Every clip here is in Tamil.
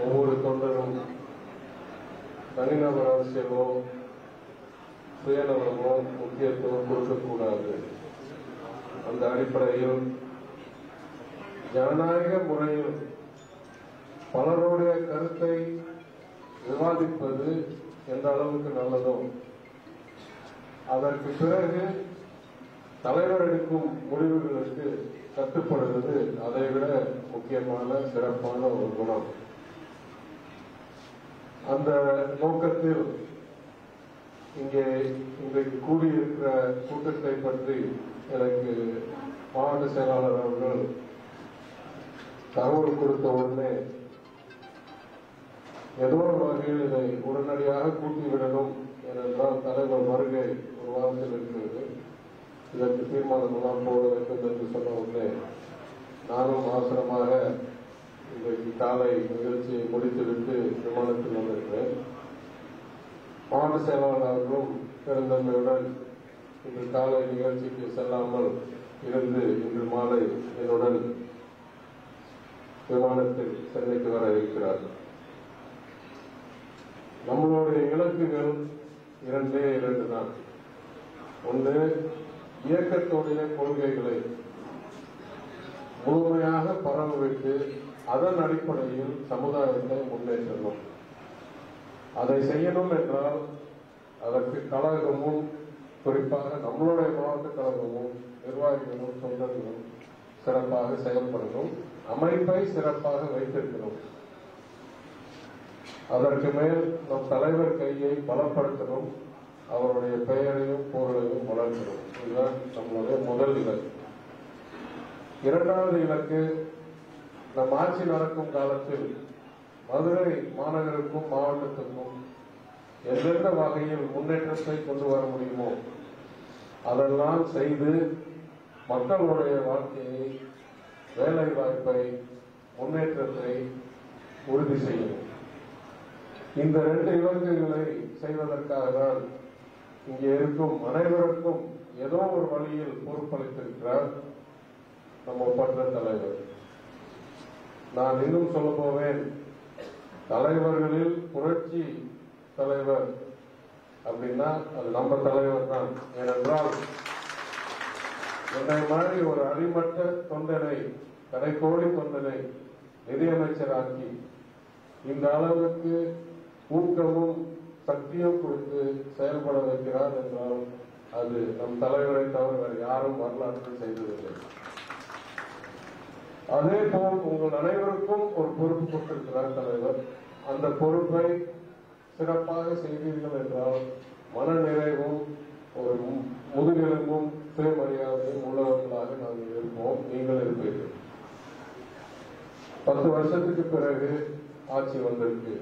ஒவ்வொரு தொண்டரும் தனிநபர் அரசியலோ சுயநலமோ முக்கியத்துவம் கொடுக்கக்கூடாது அந்த அடிப்படையில் ஜனநாயக முறையில் பலருடைய கருத்தை விவாதிப்பது எந்த அளவுக்கு நல்லதோ அதற்கு பிறகு தலைவர் எடுக்கும் முடிவுகளுக்கு கட்டுப்படுவது அதைவிட முக்கியமான சிறப்பான ஒரு குணம் அந்த நோக்கத்தில் இங்கே இன்றைக்கு கூடியிருக்கிற கூட்டத்தை பற்றி எனக்கு மாவட்ட செயலாளர் அவர்கள் தகவல் கொடுத்த உடனே ஏதோ ஒரு வகையில் இதை உடனடியாக கூட்டிவிடணும் ஏனென்றால் தலைவர் வருகை ஒரு வாரத்தில் இருக்கிறது இதற்கு தீர்மானம் எல்லாம் போட வேண்டும் என்று சொன்ன உடனே நானும் அவசரமாக இன்றைக்கு காலை நிகழ்ச்சியை முடித்துவிட்டு விமானத்தில் வந்திருக்கிறேன் மாவட்ட செயலாளர் அவர்களும் பெருந்தன்மையுடன் இன்று காலை நிகழ்ச்சிக்கு செல்லாமல் இருந்து இன்று மாலை என்னுடன் விமானத்தில் சென்னைக்கு வர இருக்கிறார் நம்மளுடைய இலக்குகள் இரண்டே இரண்டு தான் ஒன்று இயக்கத்துடைய கொள்கைகளை முழுமையாக பரவவிட்டு அதன் அடிப்படையில் சமுதாயத்தை முன்னேற்றணும் அதை செய்யணும் என்றால் அதற்கு கழகமும் குறிப்பாக நம்மளுடைய மாவட்ட கழகமும் நிர்வாகிகளும் தொண்டர்களும் சிறப்பாக செயல்படணும் அமைப்பை சிறப்பாக வைத்திருக்கணும் அதற்கு மேல் நம் தலைவர் கையை பலப்படுத்தணும் அவருடைய பெயரையும் புகழையும் வளர்க்கணும் இதுதான் நம்மளுடைய முதல் இலக்கு இரண்டாவது இலக்கு நம் ஆட்சி நடக்கும் காலத்தில் மதுரை மாநகருக்கும் மாவட்டத்துக்கும் எந்தெந்த வகையில் முன்னேற்றத்தை கொண்டு வர முடியுமோ அதெல்லாம் செய்து மக்களுடைய வாழ்க்கையை வேலை வாய்ப்பை முன்னேற்றத்தை உறுதி செய்யணும் இந்த ரெண்டு இலக்குகளை செய்வதற்காக தான் இங்கே இருக்கும் அனைவருக்கும் ஏதோ ஒரு வழியில் பொறுப்பளித்திருக்கிறார் நம்ம பற்ற தலைவர் நான் இன்னும் சொல்ல போவேன் தலைவர்களில் புரட்சி தலைவர் அப்படின்னா அது நம்ம தலைவர் தான் ஏனென்றால் என்னை மாதிரி ஒரு அடிமட்ட தொண்டனை கடைக்கோடி தொண்டனை நிதியமைச்சராக்கி இந்த அளவுக்கு ஊக்கமும் சக்தியும் கொடுத்து செயல்பட வைக்கிறார் என்றால் அது நம் தலைவரை தவிர வேறு யாரும் வரலாற்றில் செய்ததில்லை அதே போல் உங்கள் அனைவருக்கும் ஒரு பொறுப்பு கொடுத்திருக்கிறார் தலைவர் அந்த பொறுப்பை சிறப்பாக செய்தீர்கள் என்றால் மன நிறைவும் ஒரு மு- முதுகெலும்பும் சுயமரியாதையும் உள்ளவர்களாக நாங்கள் இருப்போம் நீங்கள் இருப்பீர்கள் பத்து வருஷத்துக்கு பிறகு ஆட்சி வந்திருக்கு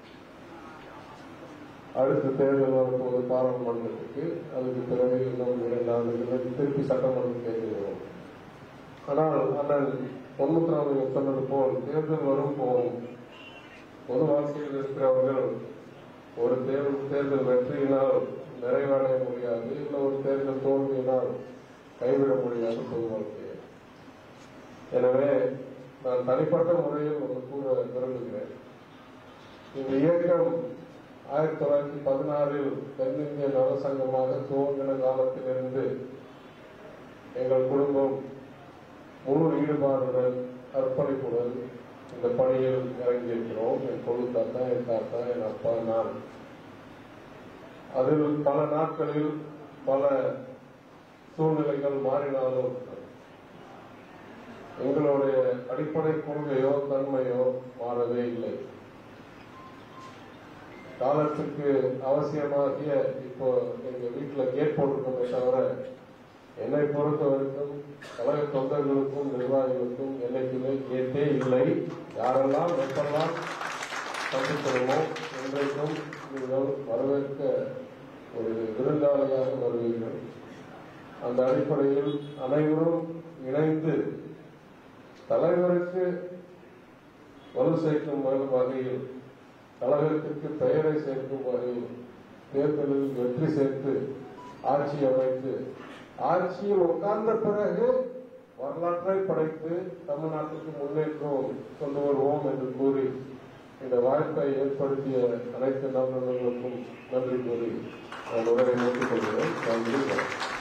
அடுத்த தேர்தல் வரும்போது பாராளுமன்றத்துக்கு அதுக்கு பிறகு இன்னும் இரண்டு ஆண்டுகள் திருப்பி சட்டமன்றம் தேர்தல் ஆனால் அண்ணன் பொன்முத்துராமன் சொன்னது போல் தேர்தல் வரும் போகும் பொது வாழ்க்கையில் இருக்கிறவர்கள் ஒரு தேர்தல் தேர்தல் வெற்றியினால் நிறைவடைய முடியாது இல்லை ஒரு தேர்தல் தோல்வியினால் கைவிட முடியாது பொது வாழ்க்கையை எனவே நான் தனிப்பட்ட முறையில் ஒன்று கூற விரும்புகிறேன் இந்த இயக்கம் ஆயிரத்தி தொள்ளாயிரத்தி பதினாறில் தென்னிந்திய நலசங்கமாக துவங்கின காலத்திலிருந்து எங்கள் குடும்பம் முழு ஈடுபாடுடன் அர்ப்பணிப்புடன் இந்த பணியில் இறங்கியிருக்கிறோம் என் கொழு தாத்தா என் தாத்தா என் அப்பா நான் அதில் பல நாட்களில் பல சூழ்நிலைகள் மாறினாலும் எங்களுடைய அடிப்படை கொள்கையோ தன்மையோ மாறவே இல்லை காலத்துக்கு அவசியமாகிய இப்போ எங்க வீட்டுல கேட் போட்டிருக்கோமே தவிர என்னை பொறுத்த வரைக்கும் கழக தொண்டர்களுக்கும் நிர்வாகிகளுக்கும் என்னைக்குமே கேட்டே இல்லை யாரெல்லாம் எப்பெல்லாம் சந்திக்கிறோமோ இன்றைக்கும் நீங்கள் வரவேற்க ஒரு விருந்தாளியாக வருவீர்கள் அந்த அடிப்படையில் அனைவரும் இணைந்து தலைவருக்கு வலு சேர்க்கும் வகையில் கழகத்திற்கு பெயரை சேர்க்கும் வகையில் தேர்தலில் வெற்றி சேர்த்து ஆட்சி அமைத்து ஆட்சியில் உட்கார்ந்த பிறகு வரலாற்றை படைத்து தமிழ்நாட்டுக்கு முன்னேற்றம் கொண்டு வருவோம் என்று கூறி இந்த இந்த வாய்ப்பை ஏற்படுத்திய அனைத்து நபர்களுக்கும் நன்றி கூறி நான் உரையை முடித்துக் கொள்கிறேன் நன்றி வணக்கம்.